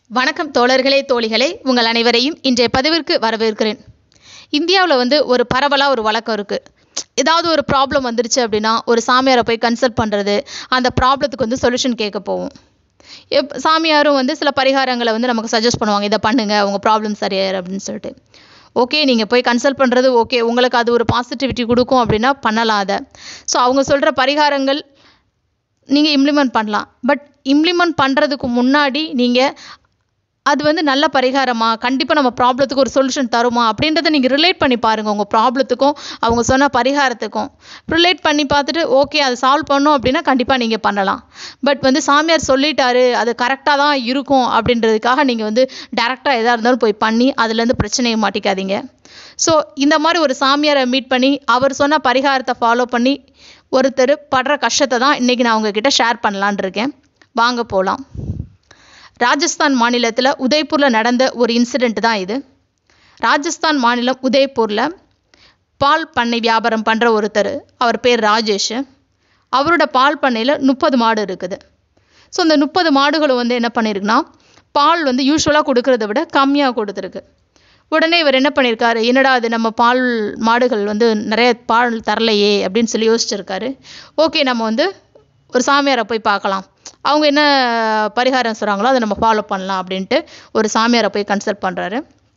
வணக்கம் தோழர்களே தோழிகளே உங்கள் அனைவரையும் இன்றைய பதிவிற்கு வரவேற்கிறேன் இந்தியாவில் வந்து ஒரு பரவலாக ஒரு வழக்கம் இருக்குது ஏதாவது ஒரு ப்ராப்ளம் வந்துருச்சு அப்படின்னா ஒரு சாமியாரை போய் கன்சல்ட் பண்ணுறது அந்த ப்ராப்ளத்துக்கு வந்து சொல்யூஷன் கேட்க போவோம் எப் சாமியாரும் வந்து சில பரிகாரங்களை வந்து நமக்கு சஜஸ்ட் பண்ணுவாங்க இதை பண்ணுங்க உங்கள் ப்ராப்ளம் சரியாயிரு அப்படின்னு சொல்லிட்டு ஓகே நீங்கள் போய் கன்சல்ட் பண்ணுறது ஓகே உங்களுக்கு அது ஒரு பாசிட்டிவிட்டி கொடுக்கும் அப்படின்னா பண்ணலாம் அதை ஸோ அவங்க சொல்கிற பரிகாரங்கள் நீங்கள் இம்ப்ளிமெண்ட் பண்ணலாம் பட் இம்ப்ளிமெண்ட் பண்ணுறதுக்கு முன்னாடி நீங்கள் அது வந்து நல்ல பரிகாரமா கண்டிப்பாக நம்ம ப்ராப்ளத்துக்கு ஒரு சொல்யூஷன் தருமா அப்படின்றத நீங்கள் ரிலேட் பண்ணி பாருங்கள் உங்கள் ப்ராப்ளத்துக்கும் அவங்க சொன்ன பரிகாரத்துக்கும் ரிலேட் பண்ணி பார்த்துட்டு ஓகே அது சால்வ் பண்ணோம் அப்படின்னா கண்டிப்பாக நீங்கள் பண்ணலாம் பட் வந்து சாமியார் சொல்லிட்டாரு அது கரெக்டாக தான் இருக்கும் அப்படின்றதுக்காக நீங்கள் வந்து டேரெக்டாக எதாக இருந்தாலும் போய் பண்ணி அதுலேருந்து பிரச்சனையை மாட்டிக்காதீங்க ஸோ இந்த மாதிரி ஒரு சாமியாரை மீட் பண்ணி அவர் சொன்ன பரிகாரத்தை ஃபாலோ பண்ணி ஒருத்தர் படுற கஷ்டத்தை தான் இன்றைக்கி நான் உங்ககிட்ட ஷேர் பண்ணலான் இருக்கேன் வாங்க போகலாம் ராஜஸ்தான் மாநிலத்தில் உதய்பூரில் நடந்த ஒரு இன்சிடெண்ட் தான் இது ராஜஸ்தான் மாநிலம் உதய்பூரில் பால் பண்ணை வியாபாரம் பண்ணுற ஒருத்தர் அவர் பேர் ராஜேஷ் அவரோட பால் பண்ணையில் முப்பது மாடு இருக்குது ஸோ அந்த முப்பது மாடுகளும் வந்து என்ன பண்ணியிருக்குன்னா பால் வந்து யூஸ்வலாக கொடுக்கறத விட கம்மியாக கொடுத்துருக்கு உடனே இவர் என்ன பண்ணியிருக்காரு என்னடா அது நம்ம பால் மாடுகள் வந்து நிறைய பால் தரலையே அப்படின்னு சொல்லி யோசிச்சிருக்காரு ஓகே நம்ம வந்து ஒரு சாமியாரை போய் பார்க்கலாம் அவங்க என்ன பரிகாரம் சொல்கிறாங்களோ அதை நம்ம ஃபாலோ பண்ணலாம் அப்படின்ட்டு ஒரு சாமியாரை போய் கன்சல்ட் பண்ணுறாரு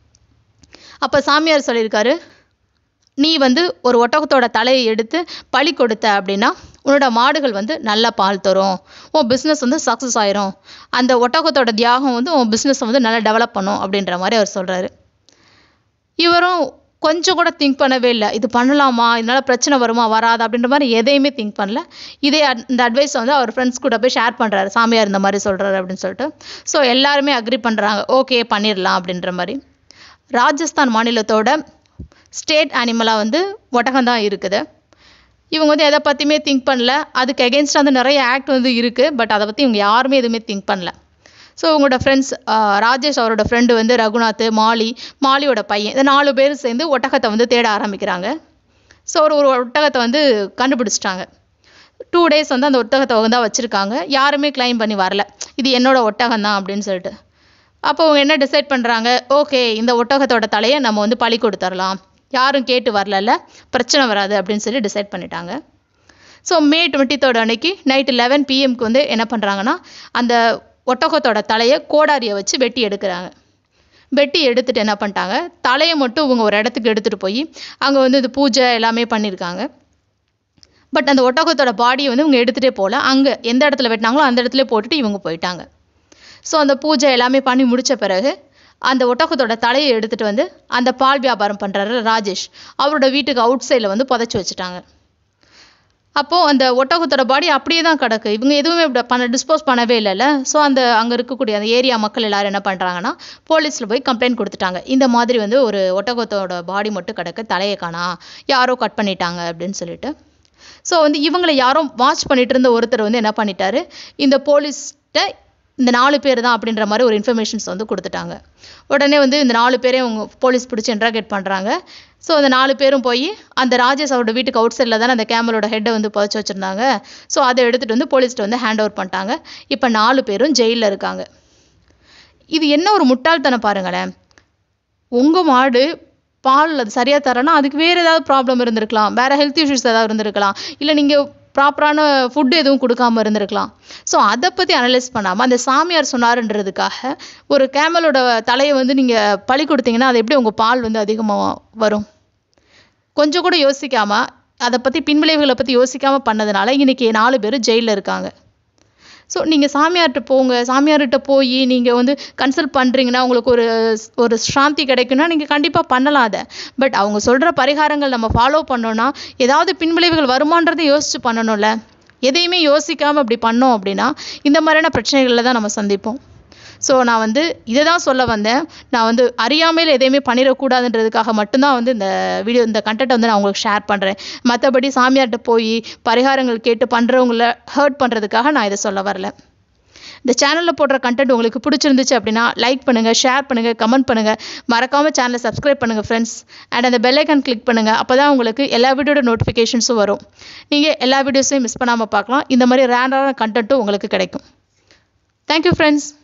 அப்போ சாமியார் சொல்லியிருக்காரு நீ வந்து ஒரு ஒட்டகத்தோட தலையை எடுத்து பழி கொடுத்த அப்படின்னா உன்னோட மாடுகள் வந்து நல்ல பால் தரும் உன் பிஸ்னஸ் வந்து சக்ஸஸ் ஆயிரும் அந்த ஒட்டகத்தோட தியாகம் வந்து உன் பிஸ்னஸை வந்து நல்லா டெவலப் பண்ணும் அப்படின்ற மாதிரி அவர் சொல்கிறாரு இவரும் கொஞ்சம் கூட திங்க் பண்ணவே இல்லை இது பண்ணலாமா இதனால் பிரச்சனை வருமா வராதா அப்படின்ற மாதிரி எதையுமே திங்க் பண்ணல இதே இந்த அட்வைஸ் வந்து அவர் ஃப்ரெண்ட்ஸ் கூட போய் ஷேர் பண்ணுறாரு சாமியார் இந்த மாதிரி சொல்கிறாரு அப்படின்னு சொல்லிட்டு ஸோ எல்லாருமே அக்ரி பண்ணுறாங்க ஓகே பண்ணிடலாம் அப்படின்ற மாதிரி ராஜஸ்தான் மாநிலத்தோட ஸ்டேட் அனிமலாக வந்து ஒட்டகம் தான் இருக்குது இவங்க வந்து எதை பற்றியுமே திங்க் பண்ணல அதுக்கு எகென்ஸ்டாக வந்து நிறைய ஆக்ட் வந்து இருக்குது பட் அதை பற்றி இவங்க யாருமே எதுவுமே திங்க் பண்ணல ஸோ உங்களோட ஃப்ரெண்ட்ஸ் ராஜேஷ் அவரோட ஃப்ரெண்டு வந்து ரகுநாத் மாலி மாலியோட பையன் இந்த நாலு பேர் சேர்ந்து ஒட்டகத்தை வந்து தேட ஆரம்பிக்கிறாங்க ஸோ ஒரு ஒரு ஒட்டகத்தை வந்து கண்டுபிடிச்சிட்டாங்க டூ டேஸ் வந்து அந்த ஒட்டகத்தை வந்து வச்சுருக்காங்க யாருமே கிளைம் பண்ணி வரல இது என்னோட ஒட்டகம் தான் அப்படின்னு சொல்லிட்டு அப்போ அவங்க என்ன டிசைட் பண்ணுறாங்க ஓகே இந்த ஒட்டகத்தோட தலையை நம்ம வந்து பழி கொடுத்துர்லாம் யாரும் கேட்டு வரலல்ல பிரச்சனை வராது அப்படின்னு சொல்லி டிசைட் பண்ணிட்டாங்க ஸோ மே டுவெண்ட்டி தேர்ட் அன்னைக்கு நைட்டு லெவன் பிஎம்க்கு வந்து என்ன பண்ணுறாங்கன்னா அந்த ஒட்டகத்தோட தலையை கோடாரியை வச்சு வெட்டி எடுக்கிறாங்க வெட்டி எடுத்துட்டு என்ன பண்ணிட்டாங்க தலையை மட்டும் இவங்க ஒரு இடத்துக்கு எடுத்துகிட்டு போய் அங்கே வந்து இது பூஜை எல்லாமே பண்ணியிருக்காங்க பட் அந்த ஒட்டகத்தோட பாடியை வந்து இவங்க எடுத்துகிட்டே போகல அங்கே எந்த இடத்துல வெட்டினாங்களோ அந்த இடத்துல போட்டுட்டு இவங்க போயிட்டாங்க ஸோ அந்த பூஜை எல்லாமே பண்ணி முடித்த பிறகு அந்த ஒட்டகத்தோட தலையை எடுத்துகிட்டு வந்து அந்த பால் வியாபாரம் பண்ணுறாரு ராஜேஷ் அவரோட வீட்டுக்கு அவுட் சைடில் வந்து புதைச்சி வச்சுட்டாங்க அப்போது அந்த ஒட்டகத்தோட பாடி அப்படியே தான் கிடக்கு இவங்க எதுவுமே இப்படி பண்ண டிஸ்போஸ் பண்ணவே இல்லைல்ல ஸோ அந்த அங்கே இருக்கக்கூடிய அந்த ஏரியா மக்கள் எல்லாரும் என்ன பண்ணுறாங்கன்னா போலீஸில் போய் கம்ப்ளைண்ட் கொடுத்துட்டாங்க இந்த மாதிரி வந்து ஒரு ஒட்டகத்தோட பாடி மட்டும் கிடக்கு தலையை காணா யாரோ கட் பண்ணிட்டாங்க அப்படின்னு சொல்லிட்டு ஸோ வந்து இவங்களை யாரோ வாட்ச் பண்ணிட்டு இருந்த ஒருத்தர் வந்து என்ன பண்ணிட்டாரு இந்த போலீஸ்கிட்ட இந்த நாலு பேர் தான் அப்படின்ற மாதிரி ஒரு இன்ஃபர்மேஷன்ஸ் வந்து கொடுத்துட்டாங்க உடனே வந்து இந்த நாலு பேரையும் அவங்க போலீஸ் பிடிச்சி இன்ட்ராகேட் பண்ணுறாங்க ஸோ அந்த நாலு பேரும் போய் அந்த ராஜேஷ் அவரோட வீட்டுக்கு அவுட் சைடில் தானே அந்த கேமரோட ஹெட்டை வந்து புதைச்சி வச்சுருந்தாங்க ஸோ அதை எடுத்துகிட்டு வந்து போலீஸ்கிட்ட வந்து ஹேண்ட் ஓவர் பண்ணிட்டாங்க இப்போ நாலு பேரும் ஜெயிலில் இருக்காங்க இது என்ன ஒரு முட்டாள்தனம் பாருங்களேன் உங்கள் மாடு பால் அது சரியாக தரேன்னா அதுக்கு வேறு ஏதாவது ப்ராப்ளம் இருந்திருக்கலாம் வேறு ஹெல்த் இஷ்யூஸ் ஏதாவது இருந்திருக்கலாம் இல்லை நீங்கள் ப்ராப்பரான ஃபுட்டு எதுவும் கொடுக்காம இருந்திருக்கலாம் ஸோ அதை பற்றி அனலைஸ் பண்ணாமல் அந்த சாமியார் சொன்னாருன்றதுக்காக ஒரு கேமலோட தலையை வந்து நீங்கள் பழி கொடுத்தீங்கன்னா அது எப்படி உங்கள் பால் வந்து அதிகமாக வரும் கொஞ்சம் கூட யோசிக்காமல் அதை பற்றி பின்விளைவுகளை பற்றி யோசிக்காமல் பண்ணதுனால இன்றைக்கி நாலு பேர் ஜெயிலில் இருக்காங்க ஸோ நீங்கள் சாமியார்கிட்ட போங்க சாமியார்கிட்ட போய் நீங்கள் வந்து கன்சல்ட் பண்ணுறீங்கன்னா உங்களுக்கு ஒரு ஒரு சாந்தி கிடைக்குன்னா நீங்கள் கண்டிப்பாக பண்ணலாம் அதை பட் அவங்க சொல்கிற பரிகாரங்கள் நம்ம ஃபாலோ பண்ணோன்னா ஏதாவது பின்விளைவுகள் வருமானதை யோசித்து பண்ணணும்ல எதையுமே யோசிக்காமல் அப்படி பண்ணோம் அப்படின்னா இந்த மாதிரியான பிரச்சனைகளில் தான் நம்ம சந்திப்போம் ஸோ நான் வந்து இதை தான் சொல்ல வந்தேன் நான் வந்து அறியாமையில் எதையுமே பண்ணிடக்கூடாதுன்றதுக்காக மட்டும்தான் வந்து இந்த வீடியோ இந்த கண்டென்ட்டை வந்து நான் உங்களுக்கு ஷேர் பண்ணுறேன் மற்றபடி சாமியார்கிட்ட போய் பரிகாரங்கள் கேட்டு பண்ணுறவங்கள ஹர்ட் பண்ணுறதுக்காக நான் இதை சொல்ல வரல இந்த சேனலில் போடுற கண்டென்ட் உங்களுக்கு பிடிச்சிருந்துச்சு அப்படின்னா லைக் பண்ணுங்கள் ஷேர் பண்ணுங்கள் கமெண்ட் பண்ணுங்கள் மறக்காமல் சேனலை சப்ஸ்கிரைப் பண்ணுங்கள் ஃப்ரெண்ட்ஸ் அண்ட் அந்த பெல் ஐக்கான் கிளிக் பண்ணுங்கள் அப்போ தான் உங்களுக்கு எல்லா வீடியோட நோட்டிஃபிகேஷன்ஸும் வரும் நீங்கள் எல்லா வீடியோஸையும் மிஸ் பண்ணாமல் பார்க்கலாம் இந்த மாதிரி ரேண்டான கண்டென்ட்டும் உங்களுக்கு கிடைக்கும் தேங்க்யூ ஃப்ரெண்ட்ஸ்